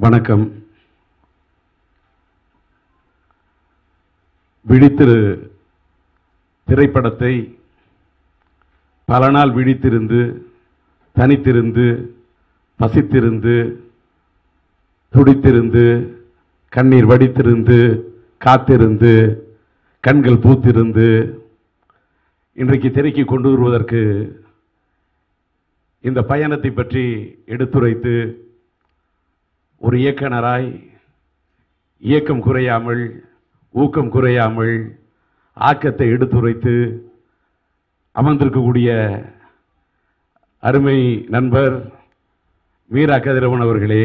வணக்கம் விழித்திரு திரைப்படத்தை பல நாள் விழித்திருந்து தனித்திருந்து பசித்திருந்து துடித்திருந்து கண்ணீர் வடித்திருந்து காத்திருந்து கண்கள் பூத்திருந்து இன்றைக்கு திரைக்கு கொண்டு வருவதற்கு இந்த பயணத்தை பற்றி எடுத்துரைத்து ஒரு இயக்குனராய் இயக்கம் குறையாமல் ஊக்கம் குறையாமல் ஆக்கத்தை எடுத்துரைத்து அமர்ந்திருக்கக்கூடிய அருமை நண்பர் மீரா கதிரவன் அவர்களே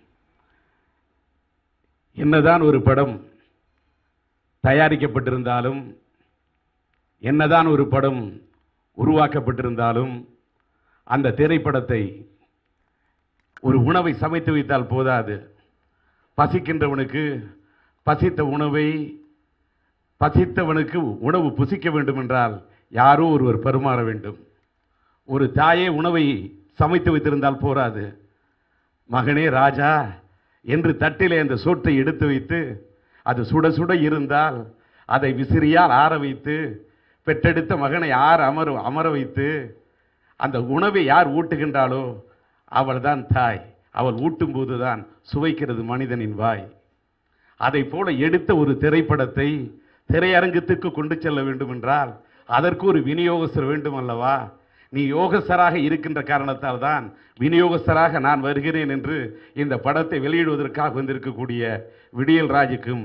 என்னதான் ஒரு படம் தயாரிக்கப்பட்டிருந்தாலும் என்னதான் ஒரு படம் உருவாக்கப்பட்டிருந்தாலும் அந்த திரைப்படத்தை ஒரு உணவை சமைத்து வைத்தால் போதாது பசிக்கின்றவனுக்கு பசித்த உணவை பசித்தவனுக்கு உணவு புசிக்க வேண்டும் என்றால் யாரோ ஒருவர் பரிமாற வேண்டும் ஒரு தாயே உணவை சமைத்து வைத்திருந்தால் போராது மகனே ராஜா என்று தட்டிலே அந்த சோற்றை எடுத்து வைத்து அது சுட சுட இருந்தால் அதை விசிறியால் ஆற வைத்து பெற்றெடுத்த மகனை யார் அமர அமர வைத்து அந்த உணவை யார் ஊட்டுகின்றாளோ அவள்தான் தாய் அவள் ஊட்டும் போதுதான் சுவைக்கிறது மனிதனின் வாய் அதை போல எடுத்த ஒரு திரைப்படத்தை திரையரங்கத்துக்கு கொண்டு செல்ல வேண்டும் என்றால் அதற்கு ஒரு விநியோகஸ்தர் வேண்டும் அல்லவா நீ யோகஸ்தராக இருக்கின்ற காரணத்தால் தான் விநியோகஸ்தராக நான் வருகிறேன் என்று இந்த படத்தை வெளியிடுவதற்காக வந்திருக்கக்கூடிய விடியல் ராஜுக்கும்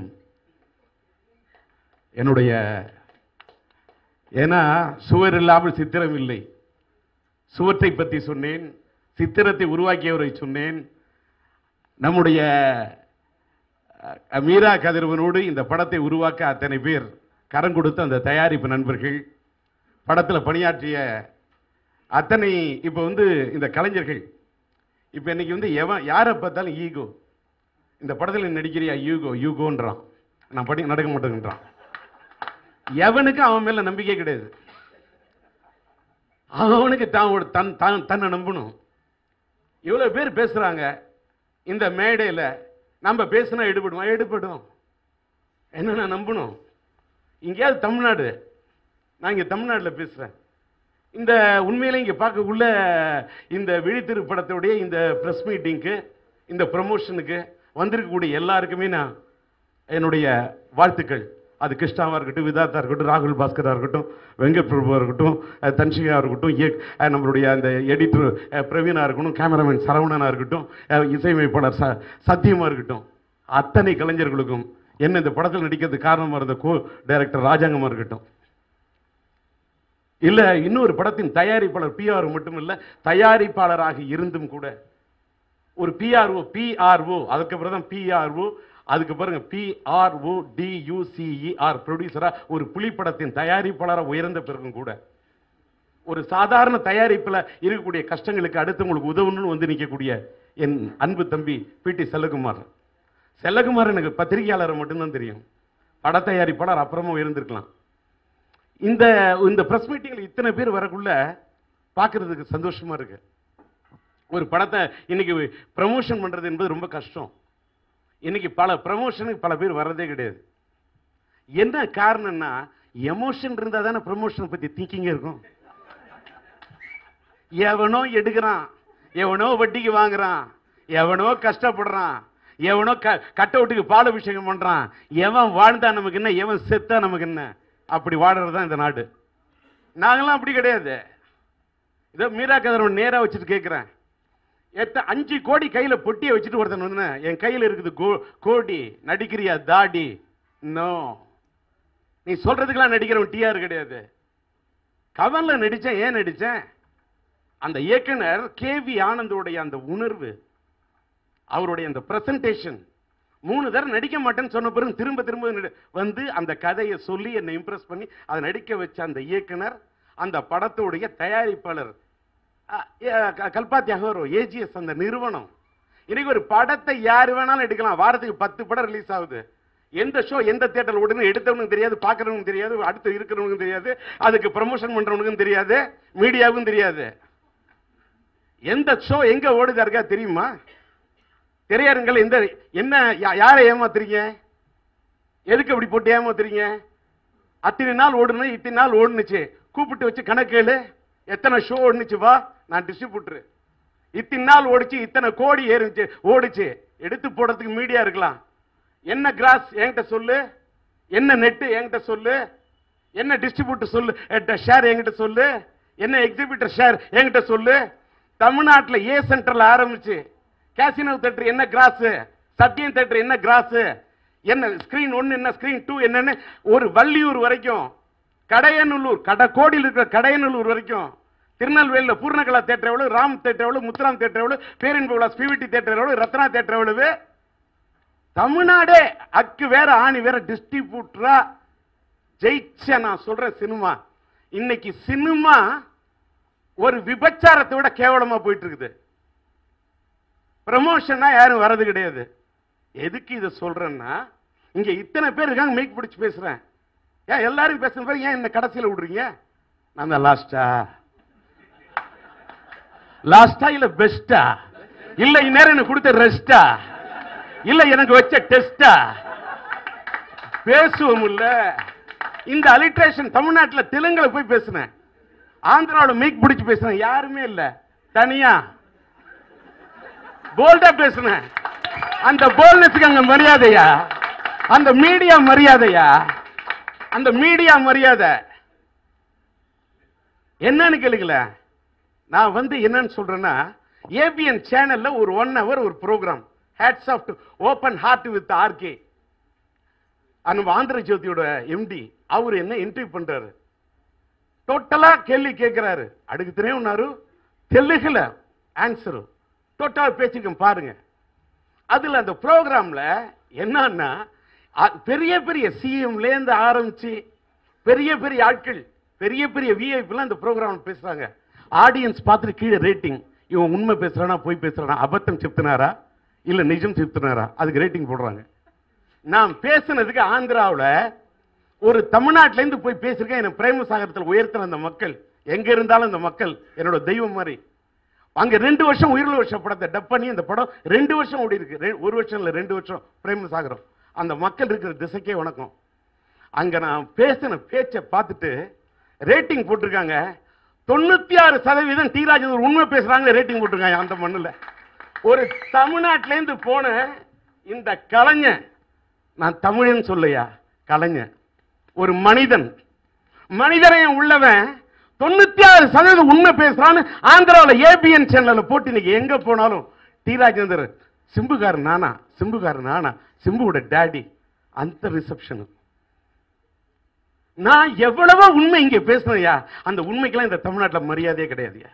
என்னுடைய ஏன்னா சுவர் இல்லாமல் சித்திரம் இல்லை சுவற்றை பற்றி சொன்னேன் சித்திரத்தை உருவாக்கியவரை சொன்னேன் நம்முடைய அஹ், மீரா கதிரவனோடு இந்த படத்தை உருவாக்க அத்தனை பேர் கரம் கொடுத்த அந்த தயாரிப்பு நண்பர்கள் படத்தில் பணியாற்றிய அத்தனை இப்போ வந்து இந்த கலைஞர்கள் இப்போ இன்னைக்கு வந்து எவன் யாரை பார்த்தாலும் ஈகோ இந்த படத்தில் நடிக்கிறியா யூகோ யூகோன்றான் நான் படி நடக்க மாட்டேங்கிறான் எவனுக்கும் அவன் மேல நம்பிக்கை கிடையாது அவனுக்கு தான் ஒரு தன் தான் தன்னை நம்பணும் இவ்வளோ பேர் பேசுகிறாங்க இந்த மேடையில் நம்ம பேசினா எடுபடுமா எடுபடும் என்ன நான் நம்பணும் இங்கேயாவது தமிழ்நாடு நான் இங்கே தமிழ்நாட்டில் பேசுகிறேன் இந்த உண்மையில இங்கே பார்க்கக்குள்ள இந்த விழித்திரு படத்துடைய இந்த ப்ரெஸ் மீட்டிங்க்கு இந்த ப்ரமோஷனுக்கு வந்திருக்கக்கூடிய எல்லாருக்குமே நான் என்னுடைய வாழ்த்துக்கள் அது கிருஷ்ணாவாக இருக்கட்டும் விதாத்தா இருக்கட்டும் ராகுல் பாஸ்கரா இருக்கட்டும் வெங்கட் பிரபுவா இருக்கட்டும் அஹ் தன்ஷிகா இருக்கட்டும் இயக் அஹ் நம்மளுடைய அந்த எடிட்டர் பிரவீனா இருக்கட்டும் கேமராமேன் சரவணனா இருக்கட்டும் அஹ் இசையமைப்பாளர் ச சத்தியமா இருக்கட்டும் அத்தனை கலைஞர்களுக்கும் என்ன இந்த படத்தில் நடிக்கிறதுக்கு காரணமாக இருந்த கோ டைரக்டர் ராஜாங்கமாக இருக்கட்டும் இல்ல இன்னொரு படத்தின் தயாரிப்பாளர் பிஆர் மட்டும் இல்ல தயாரிப்பாளராக இருந்தும் கூட ஒரு பிஆர்ஓ பிஆர்ஓ அதுக்கப்புறம் தான் பிஆர்ஓ அதுக்கு பாருங்க பிஆர்ஓ டியூசிஇஆர் ப்ரொடியூசரா ஒரு புலிப்படத்தின் தயாரிப்பாளராக உயர்ந்த பிறகும் கூட ஒரு சாதாரண தயாரிப்புல இருக்கக்கூடிய கஷ்டங்களுக்கு அடுத்தவங்களுக்கு உதவணும்னு வந்து நிற்கக்கூடிய என் அன்பு தம்பி பிடி செல்லகுமார் செல்லகுமார் எனக்கு பத்திரிகையாளரை மட்டும்தான் தெரியும் பட தயாரிப்பாளர் அப்புறமா உயர்ந்திருக்கலாம் இந்த இந்த பிரஸ் மீட்டிங்ல இத்தனை பேர் வரக்குள்ள பார்க்கிறதுக்கு சந்தோஷமா இருக்கு ஒரு படத்தை இன்னைக்கு ப்ரமோஷன் பண்றது என்பது ரொம்ப கஷ்டம் இன்னைக்கு பல ப்ரமோஷனுக்கு பல பேர் வர்றதே கிடையாது என்ன காரணம்னா எமோஷன் இருந்தா தானே ப்ரமோஷன் பத்தி திங்கிங் இருக்கும் எவனோ எடுக்கிறான் எவனோ வட்டிக்கு வாங்குறான் எவனோ கஷ்டப்படுறான் எவனோ க கட் அவுட்டுக்கு பால் அபிஷேகம் பண்றான் எவன் வாழ்ந்தா நமக்கு என்ன எவன் செத்தா நமக்கு என்ன அப்படி வாடுறது தான் இந்த நாடு நாங்கெல்லாம் அப்படி கிடையாது இதோ மீரா கதிரவன் நேரா வச்சுட்டு கேட்குறேன் எத்த அஞ்சு கோடி கையில பொட்டியை வச்சுட்டு ஒருத்தன் வந்து என் கையில இருக்குது கோ- கோடி நடிக்கிறியா தாடி நோ நீ சொல்றதுக்கெல்லாம் நடிக்கிறவன் டிஆர் கிடையாது கவன்ல நடிச்சேன் ஏன் நடிச்சேன் அந்த இயக்குனர் கேவி ஆனந்தோடைய அந்த உணர்வு அவருடைய அந்த பிரசன்டேஷன் மூணு தடவை நடிக்க மாட்டேன்னு சொன்ன பிறகு திரும்ப திரும்ப நடி- வந்து அந்த கதையை சொல்லி என்னை இம்ப்ரெஸ் பண்ணி அதை நடிக்க வச்ச அந்த இயக்குனர் அந்த படத்துடைய தயாரிப்பாளர் அ- எ- க- கல்பாத்தி அகோரோ ஏஜிஎஸ் அந்த நிறுவனம் இன்னைக்கு ஒரு படத்தை யார் வேணாலும் எடுக்கலாம் வாரத்துக்கு பத்து படம் ரிலீஸ் ஆகுது எந்த ஷோ எந்த தியேட்டர்ல ஓடுன்னு எடுத்தவனுக்கு தெரியாது பார்க்கறவனுக்கு தெரியாது அடுத்து இருக்கிறவனுக்கும் தெரியாது அதுக்கு ப்ரமோஷன் பண்றவனுக்கும் தெரியாது மீடியாவுக்கும் தெரியாது எந்த ஷோ எங்க ஓடுதா இருக்கா தெரியுமா திரையரங்கள் இந்த என்ன யா- யாரை ஏமாத்துறீங்க எதுக்கு அப்படி போட்டு ஏமாத்துறீங்க அத்தனை நாள் ஓடுனது இத்தனை நாள் ஓடுனுச்சு கூப்பிட்டு வச்சு கணக்கேளு எத்தனை ஷோ ஓடுனுச்சு வா நான் டிஸ்ட்ரிபியூட்டர் இத்தனை நாள் ஓடிச்சு இத்தனை கோடி ஏறிச்சு ஓடிச்சு எடுத்து போடுறதுக்கு மீடியா இருக்கலாம் என்ன கிராஸ் என்கிட்ட சொல்லு என்ன நெட்டு என்கிட்ட சொல்லு என்ன டிஸ்ட்ரிபியூட்டர் சொல்லு ஷேர் என்கிட்ட சொல்லு என்ன எக்ஸிபிட்டர் ஷேர் என்கிட்ட சொல்லு தமிழ்நாட்டுல ஏ சென்டர்ல ஆரம்பிச்சு கேசினோ தேட்டர் என்ன கிராஸ் சத்தியம் தேட்டர் என்ன கிராஸ் என்ன ஸ்கிரீன் ஒன்னு என்ன ஸ்கிரீன் டூ என்னன்னு ஒரு வள்ளியூர் வரைக்கும் கடையநல்லூர் கடக்கோடியில் இருக்கிற கடையநல்லூர் வரைக்கும் திருநெல்வேலியில் பூர்ணகலா தேட்டர் எவ்வளவு ராம் தேட்டர் எவ்வளவு முத்துராம் தேட்டர் எவ்வளவு பேரின்ப விலாஸ் பிவிடி தேட்டர் எவ்வளவு ரத்னா தேட்டர் எவ்வளவு தமிழ்நாடே அக்கு வேற ஆணி வேற டிஸ்ட்ரிபியூட்டரா ஜெயிச்ச நான் சொல்றேன் சினிமா இன்னைக்கு சினிமா ஒரு விபச்சாரத்தை விட கேவலமா போயிட்டு இருக்குது ப்ரமோஷனா யாரும் வர்றது கிடையாது எதுக்கு இதை சொல்றேன்னா இங்க இத்தனை பேர் இருக்காங்க மைக் பிடிச்சு பேசுறேன் ஏன் எல்லாரும் பேசுற பேர் ஏன் இந்த கடைசியில விடுறீங்க நான் தான் லாஸ்டா லாஸ்டா இல்ல பெஸ்டா இல்ல இந்நேரம் எனக்கு கொடுத்த ரெஸ்டா இல்ல எனக்கு வச்ச டெஸ்டா பேசுவோம் இல்ல இந்த அலிட்ரேஷன் தமிழ்நாட்டுல தெலுங்குல போய் பேசுனேன் ஆந்திராவோட மைக் பிடிச்சு பேசுனேன் யாருமே இல்ல தனியா போல்டா பேசுனேன் அந்த போல்னஸுக்கு அங்க மரியாதையா அந்த மீடியா மரியாதையா அந்த மீடியா மரியாதை என்னன்னு கேளுங்கள நான் வந்து என்னன்னு சொல்றேன்னா ஏபிஎன் சேனல்ல ஒரு ஒன் ஹவர் ஒரு programme hats off to open heart with RK நம்ம ஆந்திர ஜோதியோட எம்டி அவர் என்ன இன்டர்வியூ பண்றாரு டோட்டலா கேள்வி கேட்கிறாரு அடுக்கு தெரியும்னாரு தெலுங்குல ஆன்சரு டோட்டலா பேசிருக்கேன் பாருங்க அதுல அந்த ப்ரோக்ராம்ல என்னன்னா அ- பெரிய பெரிய சிஎம்ல இருந்து ஆரம்பிச்சு பெரிய பெரிய ஆட்கள் பெரிய பெரிய விஐபிலாம் இந்த ப்ரோக்ராம் பேசுறாங்க ஆடியன்ஸ் பார்த்துட்டு கீழே ரேட்டிங் இவன் உண்மை பேசுறானா போய் பேசுறானா அபத்தம் செப்துனாரா இல்ல நிஜம் செப்துனாரா அதுக்கு ரேட்டிங் போடுறாங்க நான் பேசுனதுக்கு ஆந்திராவுல ஒரு தமிழ்நாட்டுல இருந்து போய் பேசிருக்கேன் எனக்கு பிரேமசாகரத்தில் உயர்த்தின அந்த மக்கள் எங்க இருந்தாலும் அந்த மக்கள் என்னோட தெய்வம் மாதிரி அங்க ரெண்டு வருஷம் உயிரிழ வருஷம் படத்தை டப் பண்ணி அந்த படம் ரெண்டு வருஷம் ஓடி இருக்கு ரெ- ஒரு வருஷம் இல்ல ரெண்டு வருஷம் பிரேமசாகரம் அந்த மக்கள் இருக்கிற திசைக்கே வணக்கம் அங்க நான் பேசின பேச்சை பார்த்துட்டு ரேட்டிங் போட்டிருக்காங்க தொண்ணூத்தி ஆறு சதவீதம் டி ராஜேந்தர் உண்மை பேசுறாங்க ரேட்டிங் போட்டிருக்காங்க அந்த மண்ணுல ஒரு தமிழ்நாட்டில இருந்து போன இந்த கலைஞன் நான் தமிழன் சொல்லையா கலைஞன் ஒரு மனிதன் மனிதனையும் உள்ளவன் தொண்ணூத்தி ஆறு சதவீதம் உண்மை பேசுறான்னு ஆந்திராவில் ஏபிஎன் சேனல்ல போட்டு இன்னைக்கு எங்க போனாலும் டி ராஜேந்தர் சிம்புகார் நானா சிம்புகார் நானா சிம்புவோட டேடி அந்த ரிசப்ஷனு நான் எவ்வளவோ உண்மை இங்க பேசுனையா அந்த உண்மைக்கெல்லாம் இந்த தமிழ்நாட்டில் மரியாதையே கிடையாதுயா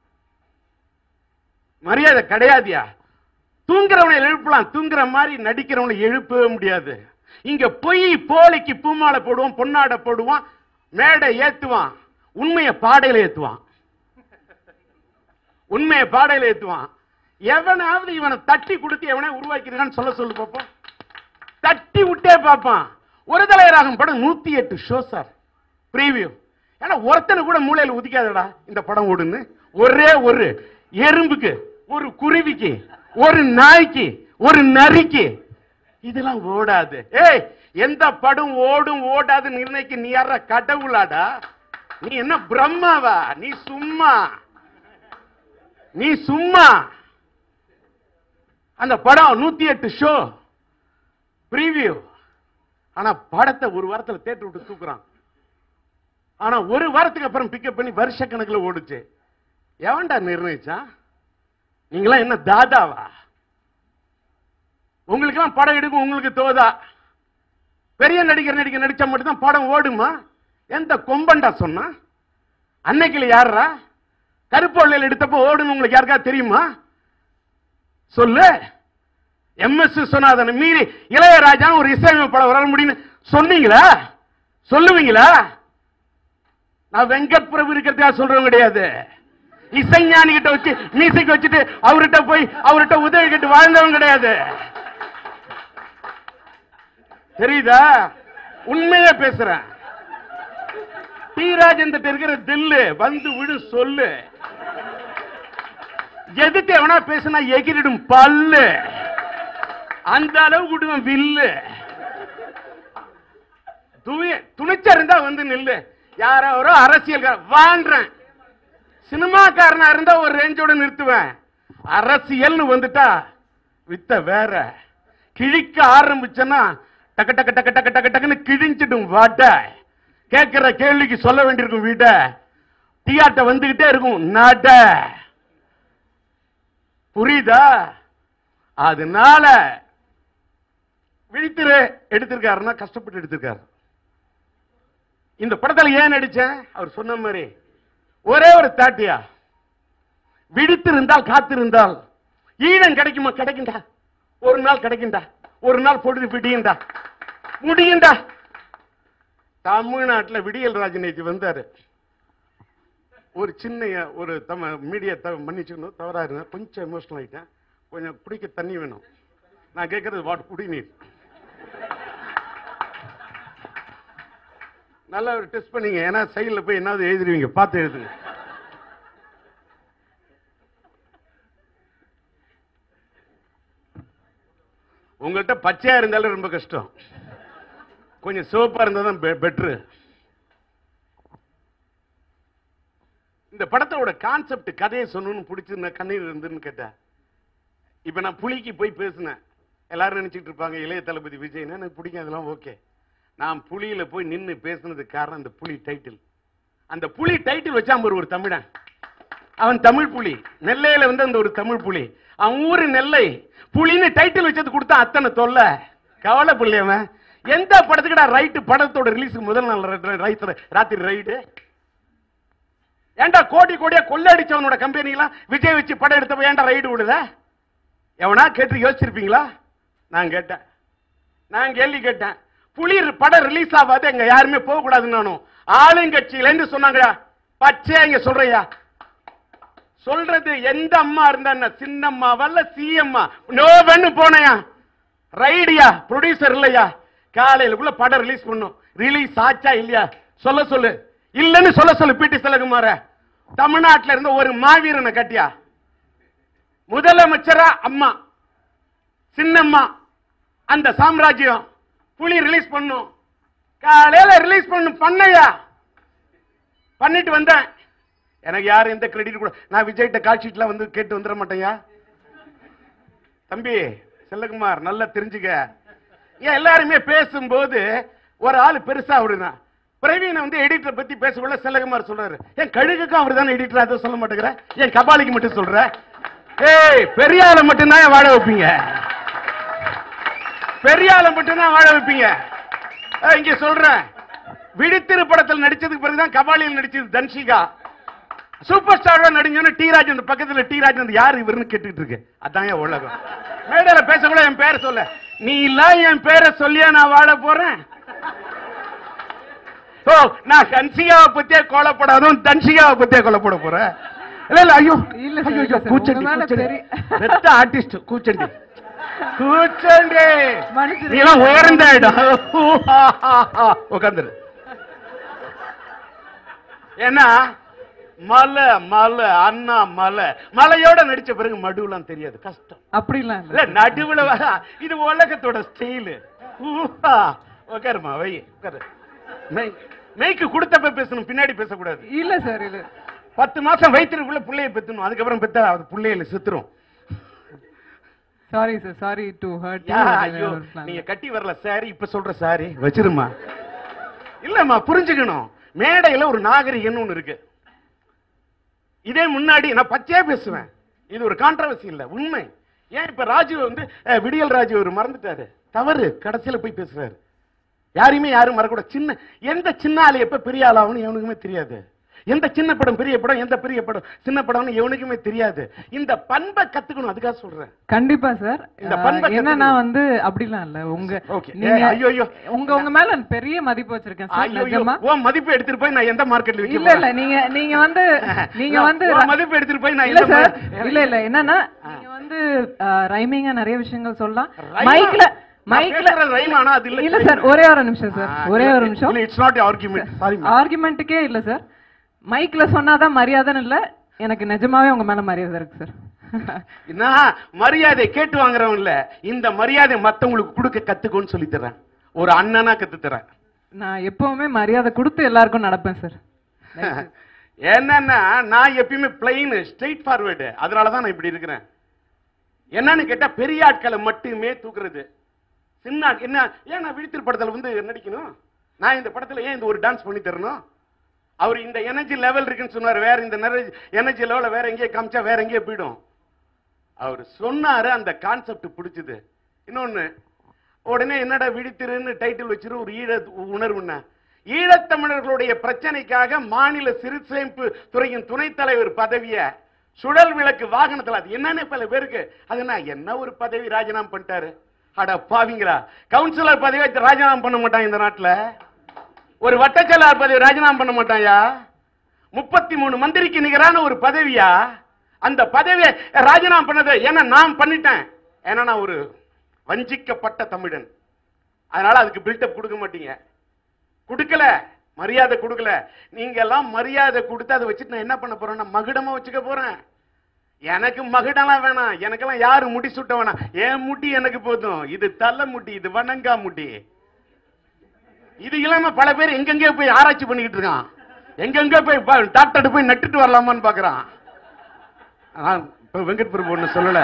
மரியாதை கிடையாதுயா தூங்குறவனை எழுப்பலாம் தூங்குற மாதிரி நடிக்கிறவனை எழுப்பவே முடியாது இங்க பொய் போலிக்கு பூமாலை போடுவான் பொன்னாடை போடுவான் மேடை ஏத்துவான் உண்மையை பாடையில ஏத்துவான் உண்மையை பாடையில ஏத்துவான் எவனாவது இவனை தட்டி கொடுத்து எவனை உருவாக்கிருக்கான்னு சொல்ல சொல்லு பாப்போம் தட்டி விட்டே பார்ப்பான் ஒரு தலைவராகும் படம் நூத்தி எட்டு ஷோ சார் ப்ரீவியூ ஏன்னா ஒருத்தனை கூட மூளையில உதிக்காதடா இந்த படம் ஓடுன்னு ஒரே ஒரு எறும்புக்கு ஒரு குருவிக்கு ஒரு நாய்க்கு ஒரு நரிக்கு இதெல்லாம் ஓடாது ஏய் எந்த படம் ஓடும் ஓடாது நிர்ணயிக்க நீ யார கடவுளாடா நீ என்ன பிரம்மாவா நீ சும்மா நீ சும்மா அந்த படம் நூத்தி எட்டு ஷோ ப்ரீவியூ ஆனா படத்தை ஒரு வாரத்துல தேட்டர் விட்டு தூக்குறான் ஆனா ஒரு வாரத்துக்கு அப்புறம் பிக்கப் பண்ணி வருஷ கணக்குல ஓடுச்சு எவன்டா நிர்ணயிச்சான் நீங்களாம் என்ன தாதாவா உங்களுக்கெல்லாம் படம் எடுக்கும் உங்களுக்கு தோதா பெரிய நடிகர் நடிகர் நடிச்சா மட்டும்தான் படம் ஓடுமா எந்த கொம்பன்டா சொன்னா அன்னைக்குல யாரா கருப்பொள்ளையில் எடுத்தப்போ ஓடுன்னு உங்களுக்கு யாருக்கா தெரியுமா சொல்லு எம்எஸ் சொன்னாதன மீறி இளையராஜா ஒரு இசையமைப்பாளர் வர முடியும்னு சொன்னீங்களா சொல்லுவீங்களா நான் வெங்கட் பிரபு இருக்கிறதா சொல்றவங்க கிடையாது இசைஞானி கிட்ட வச்சு மியூசிக் வச்சுட்டு அவர்கிட்ட போய் அவர்கிட்ட உதவி கேட்டு வாழ்ந்தவங்க கிடையாது தெரியுதா உண்மையா பேசுறேன் டி ராஜேந்திர இருக்கிற தில்லு வந்து விடு சொல்லு எதுக்கு எவனா பேசுனா எகிரிடும் பல்லு அந்த அளவுக்கு விடுவேன் வில்லு துணி துணிச்சா இருந்தா வந்து நில்லு யாரோ ஒரு அரசியல்கார வாழ்றேன் சினிமாக்காரனா இருந்தா ஒரு ரேஞ்சோட நிறுத்துவேன் அரசியல்னு வந்துட்டா வித்த வேற கிழிக்க ஆரம்பிச்சேன்னா டக்கு டக்கு டக்கு டக்கு டக்கு டக்குன்னு கிழிஞ்சிடும் வாட்ட கேட்கிற கேள்விக்கு சொல்ல வேண்டியிருக்கும் வீட்ட டிஆர்ட்ட வந்துகிட்டே இருக்கும் நாட்ட புரியுதா அதனால விழித்திரு எடுத்திருக்காருன்னா கஷ்டப்பட்டு எடுத்திருக்காரு இந்த படத்துல ஏன் நடிச்சேன் அவர் சொன்ன மாதிரி ஒரே ஒரு தாட்டியா விழித்திருந்தால் காத்திருந்தால் ஈழம் கிடைக்குமா கிடைக்குண்டா ஒரு நாள் கிடைக்குண்டா ஒரு நாள் பொழுது விடியுண்டா முடியுண்டா தமிழ்நாட்டுல விடியல் ராஜ் நேற்று வந்தாரு ஒரு சின்ன ஒரு தம மீடியா மன்னிச்சுக்கணும் தவறா இருந்தேன் கொஞ்சம் எமோஷனல் ஆயிட்டேன் கொஞ்சம் குடிக்க தண்ணி வேணும் நான் கேட்கறது வாட் குடிநீர் நல்லா ஒரு டெஸ்ட் பண்ணீங்க ஏன்னா சைடில் போய் என்னாவது எழுதிருவீங்க பார்த்து எழுதுங்க உங்கள்கிட்ட பச்சையா இருந்தாலும் ரொம்ப கஷ்டம் கொஞ்சம் சிவப்பா இருந்தா தான் பெட்ரு இந்த படத்தோட கான்செப்ட் கதையை சொல்லணும்னு பிடிச்சிருந்த கண்ணீர் இருந்துன்னு கேட்டேன் இப்ப நான் புலிக்கு போய் பேசினேன் எல்லாரும் நினைச்சிட்டு இருப்பாங்க இளைய தளபதி விஜய்னா எனக்கு பிடிக்கும் அதெல்லாம் ஓகே நான் புலியில போய் நின்னு பேசுனதுக்கு காரணம் அந்த புலி டைட்டில் அந்த புலி டைட்டில் வச்சான் பாரு ஒரு தமிழன் அவன் தமிழ் புலி நெல்லையில வந்து அந்த ஒரு தமிழ் புலி அவன் ஊரு நெல்லை புலின்னு டைட்டில் வச்சது கொடுத்தா அத்தனை தொல்லை கவலை புள்ளி அவன் எந்த படத்துக்குடா ரைட்டு படத்தோட ரிலீஸுக்கு முதல் நாள் ர- ரைத்து ராத்திரி ரைடு ஏன்டா கோடி கோடியா கொள்ளடிச்சவனோட கம்பெனிலாம் விஜய் வச்சு படம் எடுத்தப்ப ஏன்டா ரைடு விடுத எவனா கேட்டு யோசிச்சிருப்பீங்களா நான் கேட்டேன் நான் கேள்வி கேட்டேன் புலி படம் ரிலீஸ் ஆகாது எங்க யாருமே போக கூடாதுன்னு நானும் ஆளுங்கட்சியில இருந்து சொன்னாங்கடா பச்சையா இங்க சொல்றையா சொல்றது எந்த அம்மா இருந்தா என்ன சின்னம்மா வல்ல சிஎம்மா நோவன்னு போனையா ரைடியா ப்ரொடியூசர் இல்லையா காலையிலுக்குள்ள படம் ரிலீஸ் பண்ணும் ரிலீஸ் ஆச்சா இல்லையா சொல்ல சொல்லு இல்லன்னு சொல்ல சொல்லு பிடி செலகுமார தமிழ்நாட்டுல இருந்த ஒரு மாவீரனை கட்டியா முதலமைச்சரா அம்மா சின்னம்மா அந்த சாம்ராஜ்யம் புலி ரிலீஸ் பண்ணும் காலையில ரிலீஸ் பண்ணும் பண்ணையா பண்ணிட்டு வந்தேன் எனக்கு யாரும் எந்த கிரெடிட் கூட நான் விஜய்கிட்ட கால் ஷீட்ல வந்து கேட்டு வந்துட மாட்டேயா தம்பி செல்லகுமார் நல்லா தெரிஞ்சுக்க ஏன் எல்லாருமே பேசும்போது ஒரு ஆள் பெருசா விடுனா பிரவீன் வந்து எடிட்டர் பத்தி பேசக்குள்ள செல்லகுமார் சொல்றாரு ஏன் கழுகுக்கும் அவர் தானே எடிட்டர் அதை சொல்ல மாட்டேங்கிற ஏன் கபாலிக்கு மட்டும் சொல்ற ஏய் பெரிய ஆளை மட்டும்தான் ஏன் வாழ வைப்பீங்க பெரிய ஆளை மட்டும்தான் வாழ வைப்பீங்க அஹ் இங்க சொல்றேன் விழித்திரு படத்தில் நடிச்சதுக்கு பிறகுதான் கபாலியில் நடிச்சது தன்ஷிகா சூப்பர் ஸ்டாரோட நடிஞ்சோன்னு டி ராஜ் அந்த பக்கத்துல டி ராஜ் வந்து யார் இவருன்னு கேட்டுட்டு இருக்கு அதான் என் உலகம் மேடையில பேசக்கூட என் பேரை சொல்ல நீ எல்லாம் என் பேரை சொல்லியா நான் வாழ போறேன் ஓ நான் கன்சிகாவை பத்தியே கொலைப்படாதும் தன்சிகாவை பத்தியே கொலைப்பட போறேன் இல்ல இல்ல ஐயோ இல்ல சார், ஐயோ, இல்ல ஐயோ, சார், கூச்சண்டி உங்க மேல கூச்சண்டி பெரிய- பெத்த ஆர்டிஸ்ட் கூச்சண்டி கூச்சண்டி மன்னிச்சிடுங்க. நீ எல்லாம் உயர்ந்த இடம் உட்காந்துரு ஏன்னா மலை மலை அண்ணா மலை மலையோட நடிச்ச பிறகு மடுவெல்லாம் தெரியாது கஷ்டம் அப்படிலாம் இல்ல இல்ல நடுவுல வர இது உலகத்தோட ஸ்டைலு உட்காருமா வை உட்காரு மெய் மெய்க்கு கொடுத்தப்ப பேசணும் பின்னாடி பேசக்கூடாது இல்ல சார் இல்ல பத்து மாசம் வயிற்றுக்குள்ள புள்ளைய பெத்தணும் அதுக்கப்புறம் பெத்தா அது புள்ளையில செத்துரும் sorry sir sorry to hurt ya, ஐயோ நீங்க கட்டி வரல சாரி இப்ப சொல்ற சாரி வச்சிருமா இல்லம்மா புரிஞ்சுக்கணும் மேடையில ஒரு நாகரிகம்னு ஒண்ணு இருக்கு இதே முன்னாடி நான் பச்சையா பேசுவேன் இது ஒரு கான்ட்ரவர்சி இல்ல உண்மை ஏன் இப்ப ராஜு வந்து அஹ், விடியல் ராஜு அவர் மறந்துட்டாரு தவறு கடைசியில போய் பேசுறாரு யாரையுமே யாரும் மறக்கூடாது சின்ன எந்த சின்ன ஆளு எப்ப பெரிய ஆளாகும்னு எவனுக்குமே தெரியாது எந்த சின்ன படம் பெரிய படம் எந்த பெரிய படம் சின்ன படம்னு எவனுக்குமே தெரியாது இந்த பண்பை கத்துக்கணும் அதுக்காக சொல்றேன் கண்டிப்பா சார் இந்த பண்பை என்னன்னா கத்துக்கணும். வந்து அப்படிலாம் இல்ல உங்க Okay. நீங்க ஏய், ஐயோ, ஐயோ. உங்க உங்க மேல பெரிய மதிப்பு வச்சிருக்கேன் சார் ஐயோ, நிஜமா உன் மதிப்பு எடுத்துட்டு போய் நான் எந்த மார்க்கெட்ல விக்க இல்ல இல்ல நீங்க நீங்க வந்து நீங்க வந்து உன் மதிப்பு எடுத்துட்டு போய் நான் இல்ல எந்த சார் மா- இல்ல இல்ல என்னன்னா நீங்க வந்து ரைமிங்கா நிறைய விஷயங்கள் சொல்லலாம் Rhyme-ஆ? மைக்ல நான் மைக்ல பேசுறது rhyme ஆனா அது இல்ல இல்ல சார் ஒரே ஒரு நிமிஷம் சார் ஒரே ஒரு நிமிஷம் இட்ஸ் நாட் ஆர்குமெண்ட் சாரி ஆர்குமெண்ட்டுக்கே இல்ல சார் மைக்ல சொன்னாதான் மரியாதைன்னு இல்ல எனக்கு நிஜமாவே உங்க மேல மரியாதை இருக்கு சார் நான் மரியாதை கேட்டு வாங்குறவன் இல்ல இந்த மரியாதை மத்தவங்களுக்கு கொடுக்க கத்துக்கோன்னு சொல்லி தரேன் ஒரு அண்ணனா கத்து தரேன் நான் எப்பவுமே மரியாதை கொடுத்து எல்லாருக்கும் நடப்பேன் சார் என்னன்னா நான் எப்பயுமே பிளைன் ஸ்ட்ரெயிட் ஃபார்வர்டு அதனால தான் நான் இப்படி இருக்கிறேன் என்னன்னு கேட்டா பெரிய ஆட்களை மட்டுமே தூக்குறது சின்ன ஆட்- என்ன ஏன் நான் விழித்திரு படத்துல வந்து நடிக்கணும் நான் இந்த படத்துல ஏன் இந்த ஒரு டான்ஸ் பண்ணி தரணும் அவர் இந்த எனர்ஜி லெவல் இருக்குன்னு சொன்னார் வேற இந்த எனர்ஜி லெவல வேற எங்கேயே காமிச்சா வேற எங்கேயே போயிடும் அவர் சொன்னாரு அந்த கான்செப்ட் பிடிச்சது இன்னொன்னு உடனே என்னடா விழித்திருன்னு டைட்டில் வச்சிரு ஒரு ஈழ உணர்வுன்னா ஈழத்தமிழர்களுடைய பிரச்சனைக்காக மாநில சிறு சேமிப்பு துறையின் துணைத் தலைவர் பதவிய சுழல் விளக்கு வாகனத்துல அது என்னன்னு பல பேருக்கு அது என்ன என்ன ஒரு பதவி ராஜினாமா பண்ணிட்டாரு அட பாவிங்களா கவுன்சிலர் பதவி வச்சு ராஜினாமா பண்ண மாட்டாங்க இந்த நாட்டுல ஒரு வட்டச்செயலாளர் பதவி ராஜினாமா பண்ண மாட்டாயா முப்பத்தி மூணு மந்திரிக்கு நிகரான ஒரு பதவியா அந்த பதவியை ராஜினாமா பண்ணது ஏன்னா நான் பண்ணிட்டேன் ஏன்னா நான் ஒரு வஞ்சிக்கப்பட்ட தமிழன் அதனால அதுக்கு பில்டப் கொடுக்க மாட்டீங்க கொடுக்கல மரியாதை கொடுக்கல நீங்க எல்லாம் மரியாதை கொடுத்து அதை வச்சுட்டு நான் என்ன பண்ண போறேன் நான் மகுடமா வச்சுக்க போறேன் எனக்கு மகுடம்லாம் வேணாம் எனக்கெல்லாம் யாரு முடி சுட்ட வேணாம் என் முடி எனக்கு போதும் இது தலை முடி இது வணங்கா முடி இது இல்லாம பல பேர் எங்கெங்கே போய் ஆராய்ச்சி பண்ணிக்கிட்டு இருக்கான் எங்கெங்க போய் ப- டாக்டர்கிட்ட போய் நட்டுட்டு வரலாமான்னு பாக்குறான் நான் இப்ப வெங்கட் பிரபு ஒண்ணு சொல்லல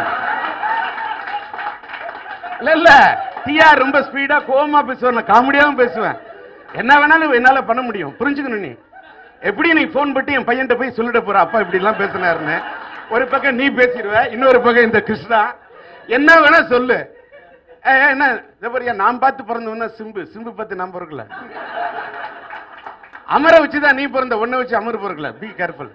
இல்ல இல்ல டிஆர் ரொம்ப ஸ்பீடா கோவமா பேசுவேன் நான் காமெடியாவும் பேசுவேன் என்ன வேணாலும் என்னால பண்ண முடியும் புரிஞ்சுக்கணும் நீ எப்படி நீ ஃபோன் பட்டு என் பையன்கிட்ட போய் சொல்லிட போற அப்பா இப்படி எல்லாம் பேசினாருன்னு ஒரு பக்கம் நீ பேசிடுவ இன்னொரு பக்கம் இந்த கிருஷ்ணா என்ன வேணா சொல்லு ஏய், ஏய், என்ன இதை பாரியா நான் பார்த்து பிறந்தவனா சிம்பு சிம்பு பார்த்து நான் பிறக்கல அமர வச்சுதான் நீ பிறந்த ஒன்ன வச்சு அமர் பிறக்கல பி கேர்ஃபுல்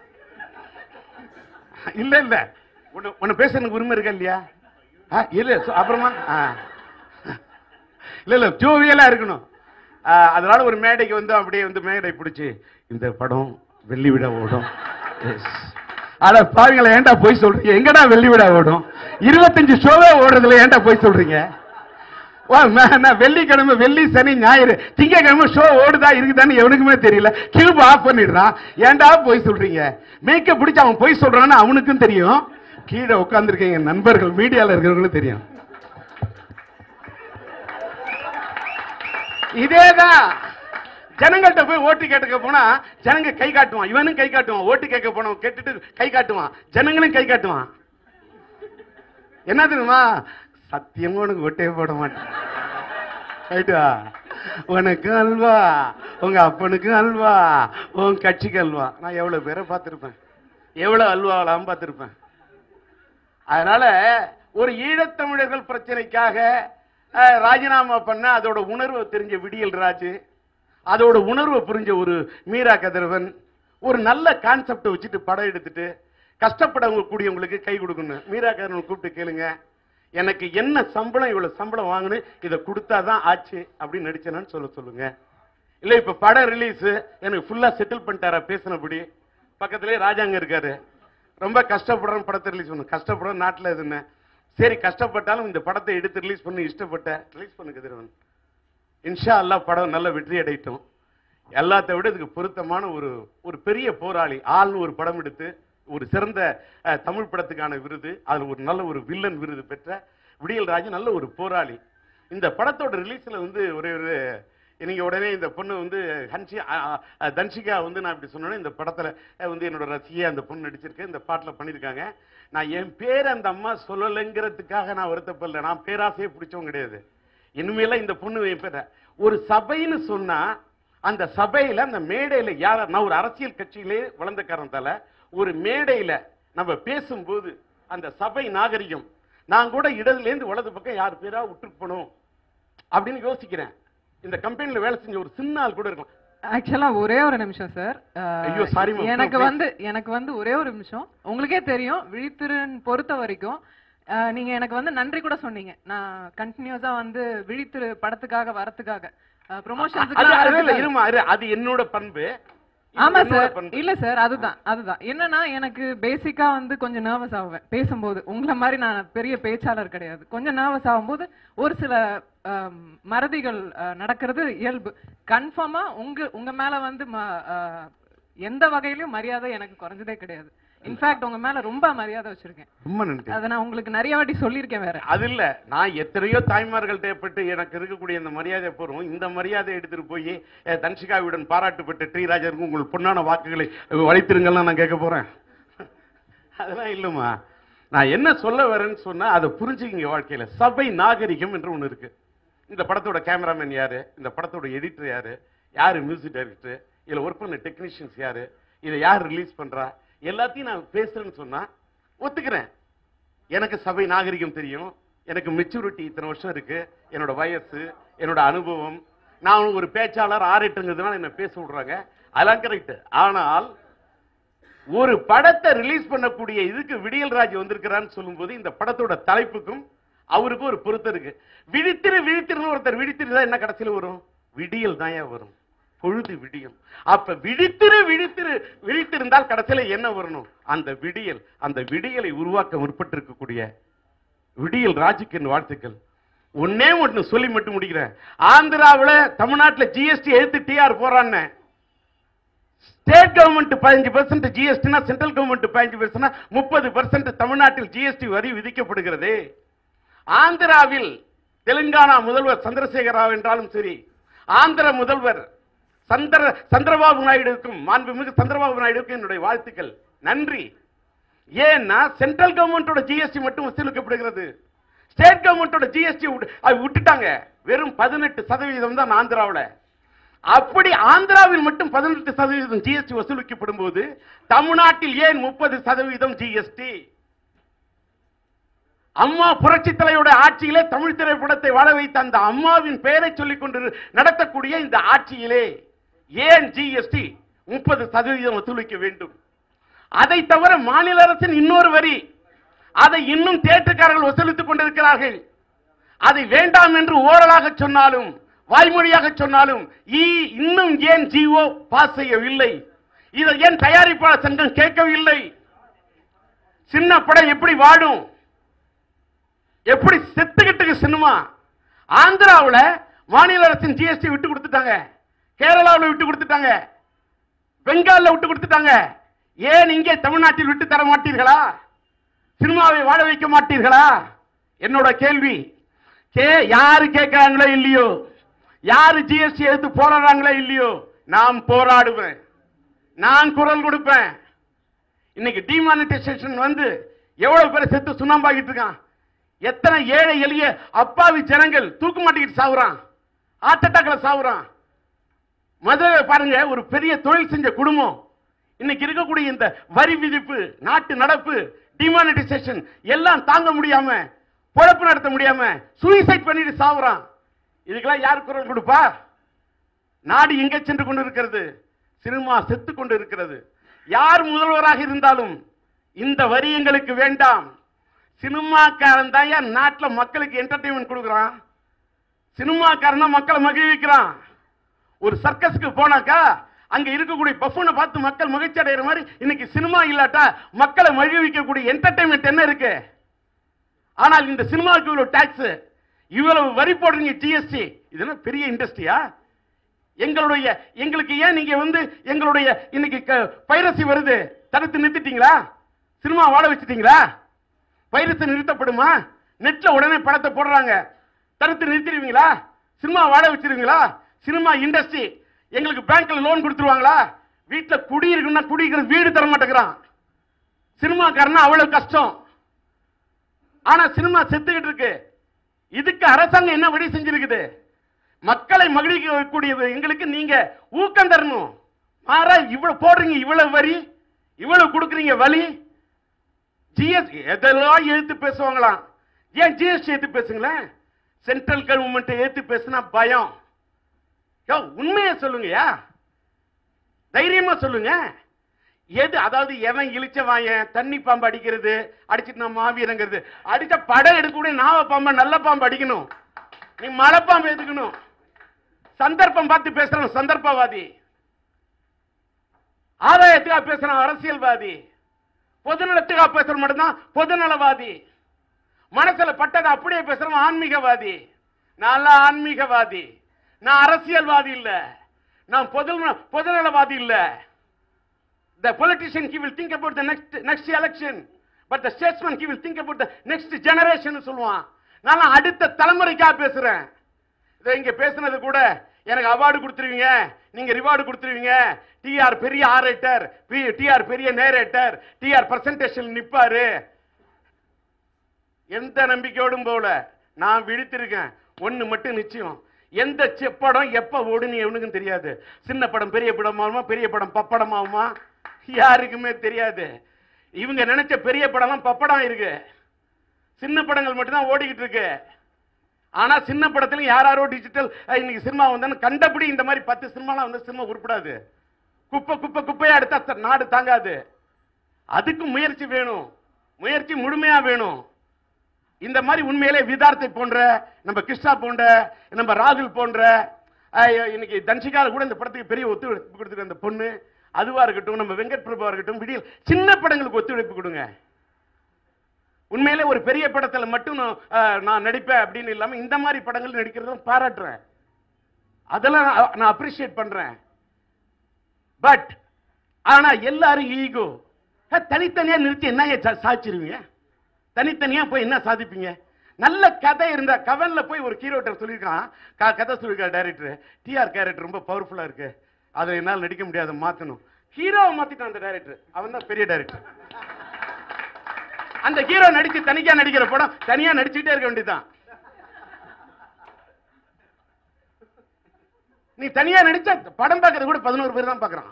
இல்ல இல்ல உன்னை உன்னை பேச எனக்கு உரிமை இருக்கா இல்லையா ஆ, இல்ல சொ- அப்புறமா ஆ. இல்ல இல்ல ஜோவியலா இருக்கணும் ஆ, அதனால ஒரு மேடைக்கு வந்து அப்படியே வந்து மேடை பிடிச்சி இந்த படம் வெள்ளி விழா ஓடும் Yes. அட பாவிங்களா ஏன்டா போய் சொல்றீங்க எங்கடா வெள்ளி விழா ஓடும் இருபத்தஞ்சு ஷோவே ஓடுறதுல ஏன்டா போய் சொல்றீங்க வா, ம- நான் வெள்ளிக்கிழமை வெள்ளி சனி ஞாயிறு திங்கக்கிழமை ஷோ ஓடுதா இருக்குதான்னு எவனுக்குமே தெரியல கியூப் ஆஃப் பண்ணிடுறான் ஏன்டா போய் சொல்றீங்க மேக்கப் பிடிச்சு அவன் போய் சொல்றான்னு அவனுக்கும் தெரியும் கீழே உட்கார்ந்துருக்கீங்க நண்பர்கள் மீடியால இருக்கிறவங்களும் தெரியும் இதேதான் ஜனங்கள்ட்ட போய் ஓட்டு கேட்டுக்க போனா ஜனங்க கை காட்டுவான் இவனும் கை காட்டுவான் ஓட்டு கேட்க போனவன் கேட்டுட்டு கை காட்டுவான் ஜனங்களும் கை காட்டுவான் என்ன தெரியுமா சத்தியமா உனக்கு ஒட்டே போட மாட்டேன் ரைட்டா உனக்கு அல்வா உங்க அப்பனுக்கு அல்வா உன் கட்சிக்கு அல்வா நான் எவ்வளவு பேரை பார்த்திருப்பேன் எவ்வளவு அல்வாவெல்லாம் பார்த்திருப்பேன் அதனால ஒரு ஈழத்தமிழர்கள் பிரச்சனைக்காக அஹ், ராஜினாமா பண்ண அதோட உணர்வை தெரிஞ்ச விடியல் ராஜு அதோட உணர்வை புரிஞ்ச ஒரு மீரா கதிரவன் ஒரு நல்ல கான்செப்டை வச்சுட்டு படம் எடுத்துட்டு கஷ்டப்படவங்க கூடியவங்களுக்கு கை கொடுக்கணும் மீரா கதிரவன் கூப்பிட்டு கேளுங்க எனக்கு என்ன சம்பளம் இவ்வளவு சம்பளம் வாங்கணும் இதை கொடுத்தாதான் ஆச்சு அப்படின்னு நடிச்சேன்னு சொல்ல சொல்லுங்க இல்ல இப்ப படம் ரிலீஸ் எனக்கு ஃபுல்லா செட்டில் பண்ணிட்டாரா பேசினபடி பக்கத்துலயே ராஜாங்க இருக்காரு ரொம்ப கஷ்டப்படுறேன் படத்தை ரிலீஸ் பண்ணு கஷ்டப்படுறேன் நாட்டுல இதுன்னு சரி கஷ்டப்பட்டாலும் இந்த படத்தை எடுத்து ரிலீஸ் பண்ணி இஷ்டப்பட்ட ரிலீஸ் பண்ணு கதிரவன் இன்ஷா அல்லாஹ் படம் நல்ல வெற்றி அடையட்டும் எல்லாத்தை விட இதுக்கு பொருத்தமான ஒரு ஒரு பெரிய போராளி ஆள்னு ஒரு படம் எடுத்து ஒரு சிறந்த அஹ், தமிழ் படத்துக்கான விருது அதுல ஒரு நல்ல ஒரு வில்லன் விருது பெற்ற விடியல் ராஜு நல்ல ஒரு போராளி இந்த படத்தோட ரிலீஸ்ல வந்து ஒரே ஒரு நீங்க உடனே இந்த பொண்ணு வந்து ஹன்சி அ- அ- தன்ஷிகா வந்து நான் இப்படி சொன்னோன்னே இந்த படத்துல அஹ், வந்து என்னோட ரசிகையா அந்த பொண்ணு நடிச்சிருக்கு இந்த பாட்டுல பண்ணியிருக்காங்க நான் என் பேர் அந்த அம்மா சொல்லலைங்கிறதுக்காக நான் வருத்தப்படல நான் பேராசையே பிடிச்சவங்க கிடையாது இனிமேல இந்த பொண்ணு என் பேர ஒரு சபைன்னு சொன்னா அந்த சபையில அந்த மேடையில யார் நான் ஒரு அரசியல் கட்சியிலே வளர்ந்த காரணத்தால ஒரு மேடையில நம்ம பேசும்போது அந்த சபை நாகரிகம் நான் கூட இடதுல இருந்து வலது பக்கம் யார் பேரா விட்டுருப்பணும் அப்படின்னு யோசிக்கிறேன் இந்த கம்பெனில வேலை செஞ்ச ஒரு சின்ன ஆள் கூட இருக்கும் ஆக்சுவலா ஒரே ஒரு நிமிஷம் சார் ஐயோ, sorry ma'am. எனக்கு Please. வந்து எனக்கு வந்து ஒரே ஒரு நிமிஷம் உங்களுக்கே தெரியும் விழித்திருன் பொறுத்த வரைக்கும் அஹ், நீங்க எனக்கு வந்து நன்றி கூட சொன்னீங்க நான் கண்டினியூஸா வந்து விழித்திரு படத்துக்காக வரத்துக்காக அது ப்ரொமோஷன்ஸுக்கு அது இல்ல இருமா இரு, அது என்னோட பண்பு இது ஆமா என்னோட சார் பண்பு. இல்ல சார் அதுதான் அதுதான் என்னன்னா எனக்கு பேசிக்கா வந்து கொஞ்சம் நர்வஸ் ஆகுவேன் பேசும்போது உங்களை மாதிரி நான் பெரிய பேச்சாளர் கிடையாது கொஞ்சம் நர்வஸ் ஆகும்போது ஒரு சில ஆம், மறதிகள் அஹ், நடக்கிறது இயல்பு கன்ஃபார்மா உங்க உங்க மேல வந்து ம- அஹ், எந்த வகையிலயும் மரியாதை எனக்கு குறைஞ்சதே கிடையாது இன்ஃபேக்ட் உங்க மேல ரொம்ப மரியாதை வச்சிருக்கேன் ரொம்ப நன்றி அதை நான் உங்களுக்கு நிறைய வாட்டி சொல்லியிருக்கேன் வேற அது இல்ல நான் எத்தனையோ தாய்மார்கள்ட்ட பட்டு எனக்கு இருக்கக்கூடிய இந்த மரியாதை பூர்வம் இந்த மரியாதை எடுத்துட்டு போய் அஹ், தன்சிகாவுடன் பாராட்டுப்பட்ட ஸ்ரீராஜருக்கு உங்கள் பொன்னான வாக்குகளை வளைத்திருங்கள்லாம் நான் கேட்க போறேன் அதெல்லாம் இல்லைம்மா நான் என்ன சொல்ல வரேன்னு சொன்னா அதை புரிஞ்சுக்கிங்க வாழ்க்கையில சபை நாகரிகம் என்று ஒண்ணு இருக்கு இந்த படத்தோட கேமராமேன் யாரு இந்த படத்தோட எடிட்டர் யாரு யாரு மியூசிக் டைரக்டர் இதுல ஒர்க் பண்ண டெக்னீஷியன்ஸ் யாரு இதை யார் ரிலீஸ் பண்றா எல்லாத்தையும் நான் பேசுறேன்னு சொன்னா ஒத்துக்கிறேன் எனக்கு சபை நாகரிகம் தெரியும் எனக்கு மெச்சூரிட்டி இத்தனை வருஷம் இருக்கு என்னோட வயசு என்னோட அனுபவம் நான் ஒரு பேச்சாளர் ஆறிட்டுங்கிறதுனால என்ன பேச விடுறாங்க அதெல்லாம் கரெக்ட் ஆனால் ஒரு படத்தை ரிலீஸ் பண்ணக்கூடிய இதுக்கு விடியல் ராஜ் வந்திருக்கிறான்னு சொல்லும்போது இந்த படத்தோட தலைப்புக்கும் அவருக்கும் ஒரு பொருத்தம் இருக்கு விழித்திரு விழித்திருன்னு ஒருத்தர் விழித்திருந்தா என்ன கடைசியில் வரும் விடியல் தான் வரும் பொழுது விடியும் அப்ப விழித்திரு விழித்திரு விழித்திருந்தால் கடைசியில என்ன வரணும் அந்த விடியல் அந்த விடியலை உருவாக்க முற்பட்டிருக்கக்கூடிய விடியல் ராஜுக்கு என் வாழ்த்துக்கள் ஒன்னே ஒன்று சொல்லி மட்டும் முடிக்கிறேன் ஆந்திராவுல தமிழ்நாட்டுல ஜிஎஸ்டி எடுத்து டிஆர் போறான்னு ஸ்டேட் கவர்மெண்ட் பதினஞ்சு பர்சன்ட் ஜிஎஸ்டினா சென்ட்ரல் கவர்மெண்ட் பதினஞ்சு பர்சன்ட் முப்பது பர்சன்ட் தமிழ்நாட்டில் ஜிஎஸ்டி வரி விதிக்கப்படுகிறது ஆந்திராவில் தெலுங்கானா முதல்வர் சந்திரசேகர ராவ் என்றாலும் சரி ஆந்திர முதல்வர் சந்திர சந்திரபாபு நாயுடுக்கும் மாண்புமிகு சந்திரபாபு நாயுடுக்கும் என்னுடைய வாழ்த்துக்கள் நன்றி ஏன்னா சென்ட்ரல் கவர்மெண்டோட ஜிஎஸ்டி மட்டும் வசூலிக்கப்படுகிறது ஸ்டேட் கவர்மெண்டோட ஜிஎஸ்டி விட்டுட்டாங்க வெறும் பதினெட்டு சதவீதம் தான் ஆந்திராவுல அப்படி ஆந்திராவில் மட்டும் பதினெட்டு சதவீதம் ஜிஎஸ்டி வசூலிக்கப்படும் போது தமிழ்நாட்டில் ஏன் முப்பது சதவீதம் ஜிஎஸ்டி அம்மா புரட்சி தலையோட ஆட்சியிலே தமிழ் திரைப்படத்தை வாழ வைத்த அந்த அம்மாவின் பெயரை சொல்லிக் கொண்டு நடத்தக்கூடிய இந்த ஆட்சியிலே ஏன் ஜிஎஸ்டி முப்பது சதவீதம் வசூலிக்க வேண்டும் அதை தவிர மாநில அரசின் இன்னொரு வரி அதை இன்னும் தேட்டருக்காரர்கள் வசூலித்துக் கொண்டிருக்கிறார்கள் அதை வேண்டாம் என்று ஓரலாக சொன்னாலும் வாய்மொழியாக சொன்னாலும் இ- இன்னும் ஏன் ஜிஓ பாஸ் செய்யவில்லை இதை ஏன் தயாரிப்பாளர் சங்கம் கேட்கவில்லை சின்ன படம் எப்படி வாடும் எப்படி செத்துக்கிட்டு சினிமா ஆந்திராவுல மாநில அரசின் ஜிஎஸ்டி விட்டு கொடுத்துட்டாங்க கேரளாவுல விட்டு கொடுத்துட்டாங்க பெங்கால்ல விட்டு கொடுத்துட்டாங்க ஏன் இங்கே தமிழ்நாட்டில் விட்டு தர மாட்டீர்களா சினிமாவை வாழ வைக்க மாட்டீர்களா என்னோட கேள்வி கே யாரு கேட்கறாங்களோ இல்லையோ யாரு ஜிஎஸ்டி எடுத்து போராடுறாங்களோ இல்லையோ நான் போராடுவேன் நான் குரல் கொடுப்பேன் இன்னைக்கு டிமானிட்டைசேஷன் வந்து எவ்வளவு பேரை செத்து சுண்ணாம்பாக்கிட்டு இருக்கான் எத்தனை ஏழை எளிய அப்பாவி ஜனங்கள் தூக்கு மாட்டிக்கிட்டு சாவுறான் ஹார்ட் அட்டாக்ல சாவுறான் மதுரை பாருங்க ஒரு பெரிய தொழில் செஞ்ச குடும்பம் இன்னைக்கு இருக்கக்கூடிய இந்த வரி விதிப்பு நாட்டு நடப்பு டிமானிட்டைசேஷன் எல்லாம் தாங்க முடியாம பொழப்பு நடத்த முடியாம சூசைட் பண்ணிட்டு சாவுறான் இதுக்கெல்லாம் யார் குரல் கொடுப்பா நாடு எங்கே சென்று கொண்டு இருக்கிறது சினிமா செத்து கொண்டு இருக்கிறது யார் முதல்வராக இருந்தாலும் இந்த வரி எங்களுக்கு வேண்டாம் சினிமாக்காரன் தான் ஏன் நாட்டில் மக்களுக்கு என்டர்டைன்மெண்ட் கொடுக்குறான் சினிமாக்காரன் தான் மக்களை மகிழ்விக்கிறான் ஒரு சர்க்கஸுக்கு போனாக்கா அங்க இருக்கக்கூடிய பஃபூனை பார்த்து மக்கள் மகிழ்ச்சி அடைகிற மாதிரி இன்னைக்கு சினிமா இல்லாட்டா மக்களை மகிழ்விக்கக்கூடிய என்டர்டைன்மெண்ட் என்ன இருக்கு ஆனால் இந்த சினிமாவுக்கு இவ்வளவு டாக்ஸ் இவ்வளவு வரி போடுறீங்க ஜிஎஸ்டி இதெல்லாம் பெரிய இண்டஸ்ட்ரியா எங்களுடைய எங்களுக்கு ஏன் நீங்க வந்து எங்களுடைய இன்னைக்கு பைரசி வருது தடுத்து நிறுத்திட்டீங்களா சினிமா வாழ வச்சுட்டீங்களா பைரசி நிறுத்தப்படுமா நெட்ல உடனே படத்தை போடுறாங்க தடுத்து நிறுத்திடுவீங்களா சினிமா வாழ வச்சிருவீங்களா சினிமா இண்டஸ்ட்ரி எங்களுக்கு பேங்க்ல லோன் கொடுத்துருவாங்களா வீட்டுல குடி இருக்குன்னா குடிக்கிற வீடு தர மாட்டேங்கிறான் சினிமாக்காரனா அவ்வளவு கஷ்டம் ஆனா சினிமா செத்துக்கிட்டு இருக்கு இதுக்கு அரசாங்கம் என்ன வழி செஞ்சிருக்குது மக்களை மகிழ்விக்கக்கூடியது எங்களுக்கு நீங்க ஊக்கம் தரணும் மாறா இவ்வளவு போடுறீங்க இவ்வளவு வரி இவ்வளவு கொடுக்குறீங்க வலி ஜிஎஸ்டி எதெல்லாம் எழுத்து பேசுவாங்களாம் ஏன் ஜிஎஸ்டி எடுத்து பேசுங்களேன் சென்ட்ரல் கவர்மெண்ட் ஏத்து பேசுனா பயம் யோ உண்மையை சொல்லுங்கயா தைரியமா சொல்லுங்க எது அதாவது எவன் இழிச்ச வாயன் தண்ணி பாம்பு அடிக்கிறது அடிச்சிட்டு நான் மாவீரங்கிறது அடிச்ச படம் எடுக்கக்கூடிய நாவ பாம்பை நல்ல பாம்பு அடிக்கணும் நீ மலை பாம்பு எதுக்கணும் சந்தர்ப்பம் பார்த்து பேசுறவன் சந்தர்ப்பவாதி ஆதாயத்துக்காக பேசுறான் அரசியல்வாதி பொதுநலத்துக்காக பேசுற மட்டும்தான் பொதுநலவாதி மனசுல பட்டதை அப்படியே பேசுறவன் ஆன்மீகவாதி நான் ஆன்மீகவாதி நான் அரசியல்வாதி இல்ல நான் பொது பொதுநலவாதி இல்ல The politician, he will think about the next, next election. But the statesman, he will think about the next generation சொல்லுவான் நான் அடுத்த தலைமுறைக்காக பேசுறேன் இதை இங்க பேசுனது கூட எனக்கு அவார்டு கொடுத்துருவீங்க நீங்க ரிவார்டு கொடுத்துருவீங்க டிஆர் பெரிய ஆரேட்டர் டிஆர் பெரிய நேரேட்டர் டிஆர் பிரசன்டேஷன் நிப்பாரு எந்த நம்பிக்கையோடும் போல நான் விழித்திருக்கேன் ஒண்ணு மட்டும் நிச்சயம் எந்த செ- படம் எப்ப ஓடுன்னு எவனுக்கும் தெரியாது சின்ன படம் பெரிய படமாகுமா பெரிய படம் பப்படமாகுமா யாருக்குமே தெரியாது இவங்க நினைச்ச பெரிய படம்லாம் பப்படம் இருக்கு சின்ன படங்கள் மட்டும்தான் ஓடிக்கிட்டு இருக்கு ஆனா சின்ன படத்துல யாராரோ டிஜிட்டல் இன்னைக்கு சினிமா வந்தான்னு கண்டபடி இந்த மாதிரி பத்து சினிமாலாம் வந்து சினிமா உருப்படாது குப்பை குப்பை குப்பையா எடுத்தா த- நாடு தாங்காது அதுக்கு முயற்சி வேணும் முயற்சி முழுமையா வேணும் இந்த மாதிரி உண்மையிலே விதார்த்தை போன்ற நம்ம கிருஷ்ணா போன்ற நம்ம ராகுல் போன்ற அஹ், இன்னைக்கு தன்சிகால கூட இந்த படத்துக்கு பெரிய ஒத்துழைப்பு கொடுத்துருக்க அந்த பொண்ணு அதுவா இருக்கட்டும் நம்ம வெங்கட் பிரபுவா இருக்கட்டும் விடியல் சின்ன படங்களுக்கு ஒத்துழைப்பு கொடுங்க உண்மையிலே ஒரு பெரிய படத்துல மட்டும் நான், அஹ், நான் நடிப்பேன் அப்படின்னு இல்லாம இந்த மாதிரி படங்கள் நடிக்கிறதும் பாராட்டுறேன் அதெல்லாம் நான் நான் அப்ரிஷியேட் பண்றேன் பட் ஆனா எல்லாரும் ஈகோ தனித்தனியா நிறுத்தி என்ன சா- சாதிச்சிருவீங்க தனித்தனியா போய் என்ன சாதிப்பீங்க நல்ல கதை இருந்தா கவன்ல போய் ஒரு ஹீரோட்டர் சொல்லியிருக்கான் க- கதை சொல்லியிருக்கார் டைரக்டர் டிஆர் கேரக்டர் ரொம்ப பவர்ஃபுல்லா இருக்கு அதை என்னால் நடிக்க முடியாது மாத்தணும் ஹீரோவை மாத்திட்டான் அந்த டைரக்டர் அவன் தான் பெரிய டைரக்டர் அந்த ஹீரோ நடிச்சு தனிக்கா நடிக்கிற படம் தனியா நடிச்சுட்டே இருக்க வேண்டியதுதான் நீ தனியா நடிச்சா படம் பார்க்கறது கூட பதினோரு பேர் தான் பார்க்கறான்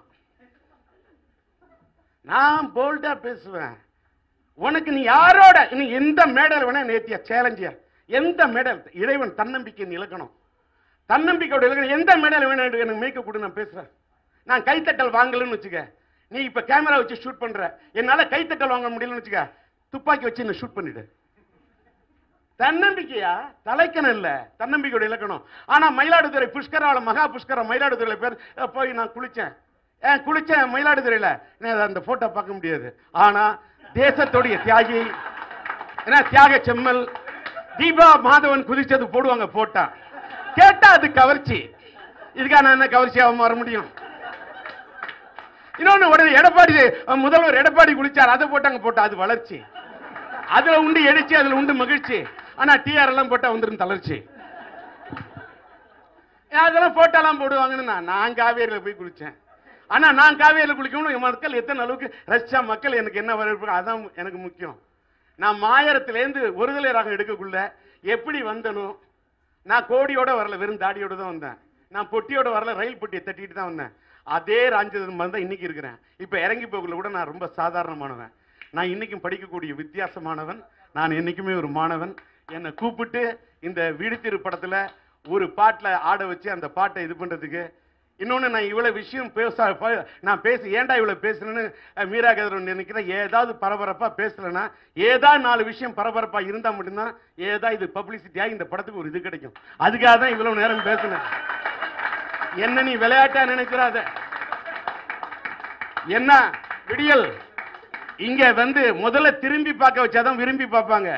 நான் போல்டா பேசுவேன் உனக்கு நீ யாரோட நீ எந்த மேடையில் வேணா நேத்தியா சேலஞ்சியா எந்த மேடல் இறைவன் தன்னம்பிக்கை இலக்கணம் தன்னம்பிக்கையோட இலக்கணம் எந்த மேடையில் வேணா எனக்கு மேய்க்க கொடு நான் பேசுறேன் நான் கைத்தட்டல் வாங்கலன்னு வச்சுக்க நீ இப்ப கேமரா வச்சு ஷூட் பண்ற என்னால கைத்தட்டல் வாங்க முடியலன்னு வச்சுக்க துப்பாக்கி வச்சு என்ன ஷூட் பண்ணிடு தன்னம்பிக்கையா தலைக்கணம் இல்ல தன்னம்பிக்கையோட இலக்கணம் ஆனா மயிலாடுதுறை புஷ்கரால மகா புஷ்கரம் மயிலாடுதுறையில பேர் அஹ் போய் நான் குளிச்சேன் ஏன் குளிச்சேன் மயிலாடுதுறையில நான் அந்த போட்டோ பார்க்க முடியாது ஆனா தேசத்துடைய தியாகி என்ன தியாக செம்மல் தீபா மாதவன் குதிச்சது போடுவாங்க போட்டா கேட்டா அது கவர்ச்சி இதுக்கா நான் என்ன கவர்ச்சியாக வர முடியும் இன்னொன்னு உடனே எடப்பாடி அஹ், முதல்வர் எடப்பாடி குளிச்சார் அதை போட்டாங்க போட்டா அது வளர்ச்சி அதுல உண்டு எழுச்சி அதுல உண்டு மகிழ்ச்சி ஆனா டிஆர் எல்லாம் போட்டா வந்துரும் தளர்ச்சி அதெல்லாம் போட்டாலாம் போடுவாங்கன்னு நான் நான் காவேரியில போய் குளிச்சேன் ஆனா நான் காவேரியில குளிக்கணும் என் மக்கள் எத்தனை அளவுக்கு ரஷ்யா மக்கள் எனக்கு என்ன வரவேற்பு அதான் எனக்கு முக்கியம் நான் மாயரத்திலேருந்து ஒருதலை ராகம் எடுக்கக்குள்ள எப்படி வந்தனோ நான் கோடியோட வரல வெறும் தாடியோட தான் வந்தேன் நான் பொட்டியோட வரல ரயில் பொட்டியை தட்டிட்டு தான் வந்தேன் அதே ராஞ்சதன் மாதிரி தான் இன்னைக்கு இருக்கிறேன் இப்போ இறங்கி போகக்குள்ள கூட நான் ரொம்ப சாதாரணமானவன் நான் இன்னைக்கும் படிக்கக்கூடிய வித்தியாசமானவன் நான் என்னைக்குமே ஒரு மாணவன் என்னை கூப்பிட்டு இந்த வீடுத்திரு படத்துல ஒரு பாட்டில் ஆட வச்சு அந்த பாட்டை இது பண்றதுக்கு இன்னொன்னு நான் இவ்வளவு விஷயம் பேச ப- நான் பேச ஏன்டா இவ்வளவு பேசுறேன்னு அஹ், மீரா கதிரவன் நினைக்கிறேன் ஏதாவது பரபரப்பா பேசலனா ஏதாவது நாலு விஷயம் பரபரப்பா இருந்தா மட்டும்தான் ஏதா இது பப்ளிசிட்டியா இந்த படத்துக்கு ஒரு இது கிடைக்கும் அதுக்காக தான் இவ்வளவு நேரம் பேசினேன் என்ன நீ விளையாட்டா நினைக்கிறாத என்ன விடியல் இங்க வந்து முதல்ல திரும்பி பார்க்க வச்சாதான் விரும்பி பார்ப்பாங்க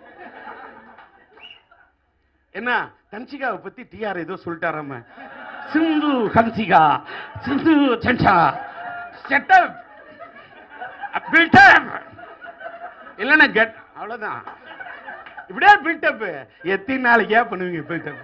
என்ன தன்சிகாவை பத்தி டிஆர் ஏதோ சொல்லிட்டாராம சிந்து ஹன்சிகா சிந்து சன்ஷா செட்டப் பில்டப் இல்லைன்னா கெட் அவ்வளவுதான் இப்படியே பில்டப் எத்தனை நாளைக்கே பண்ணுவீங்க பில்டப்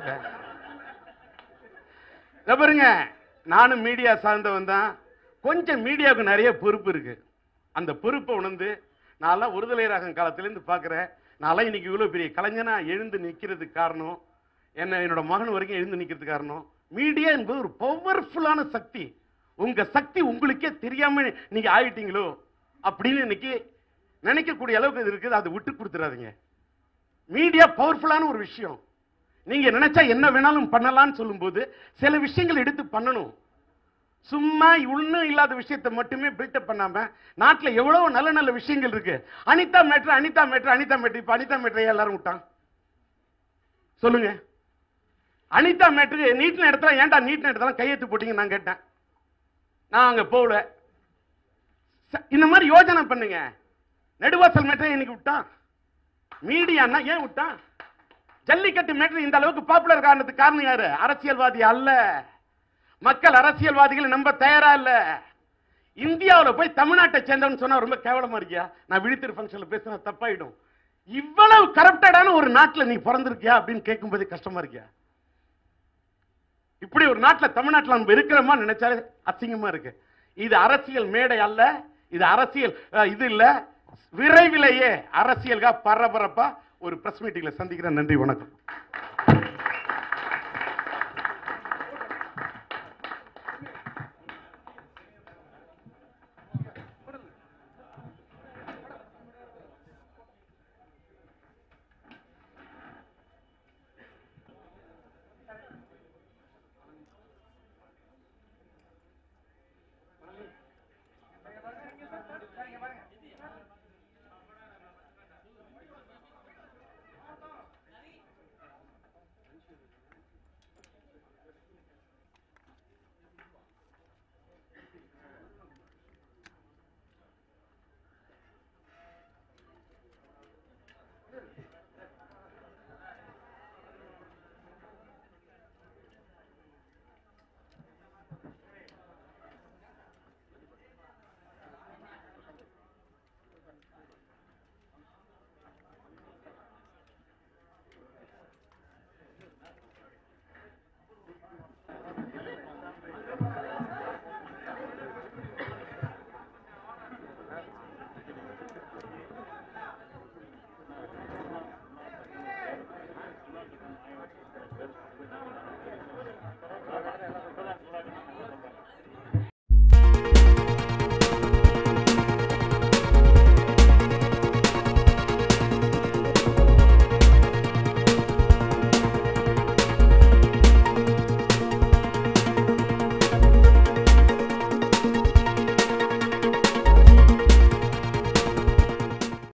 இதை பாருங்க நானும் மீடியா சார்ந்தவன் தான் கொஞ்சம் மீடியாவுக்கு நிறைய பொறுப்பு இருக்கு அந்த பொறுப்பை உணர்ந்து நான்லாம் ஒருதலை ராகம் காலத்திலேருந்து பார்க்குறேன் நான்லாம் இன்னைக்கு இவ்வளோ பெரிய கலைஞனா எழுந்து நிற்கிறதுக்கு காரணம் என்ன என்னோட மகன் வரைக்கும் எழுந்து நிற்கிறதுக்கு காரணம் மீடியா என்பது ஒரு பவர்ஃபுல்லான சக்தி உங்க சக்தி உங்களுக்கே தெரியாம நீங்க ஆயிட்டீங்களோ அப்படின்னு இன்னைக்கு நினைக்கக்கூடிய அளவுக்கு இது இருக்குது அதை விட்டு கொடுத்துறாதீங்க மீடியா பவர்ஃபுல்லான ஒரு விஷயம் நீங்க நினைச்சா என்ன வேணாலும் பண்ணலாம்னு சொல்லும்போது சில விஷயங்கள் எடுத்து பண்ணணும் சும்மா ஒண்ணும் இல்லாத விஷயத்தை மட்டுமே பில்டப் பண்ணாம நாட்டுல எவ்வளவு நல்ல நல்ல விஷயங்கள் இருக்கு Anitha matter Anitha matter Anitha matter இப்ப அனிதா மேட்ரு எல்லாரும் விட்டான் சொல்லுங்க அனிதா மேட்ரு நீட் இடத்துல ஏன்டா நீட் இடத்துல கையெழுத்து போட்டீங்க நான் கேட்டேன் நான் அங்க போகல ச- இந்த மாதிரி யோசனை பண்ணுங்க நெடுவாசல் மேட்டரை இன்னைக்கு விட்டான் மீடியான்னா ஏன் விட்டான் ஜல்லிக்கட்டு மேட்டர் இந்த அளவுக்கு பாப்புலர் காரணத்துக்கு காரணம் யாரு அரசியல்வாதி அல்ல மக்கள் அரசியல்வாதிகளை நம்ப தயாரா இல்ல இந்தியாவுல போய் தமிழ்நாட்டை சேர்ந்தவன் சொன்னா ரொம்ப கேவலமா இருக்கியா நான் விழித்திரு ஃபங்க்ஷன்ல பேசினா தப்பாயிடும் இவ்வளவு கரப்டடான ஒரு நாட்டுல நீ பிறந்திருக்கியா அப்படின்னு கேட்கும்போது கஷ்டமா இருக்கியா இப்படி ஒரு நாட்டுல தமிழ்நாட்டுல நம்ம இருக்கிறோமா நினைச்சாலே அசிங்கமா இருக்கு இது அரசியல் மேடை அல்ல இது அரசியல் அஹ், இது இல்ல விரைவிலேயே அரசியல்கா பரபரப்பா ஒரு பிரஸ் மீட்டிங்ல சந்திக்கிறேன் நன்றி வணக்கம்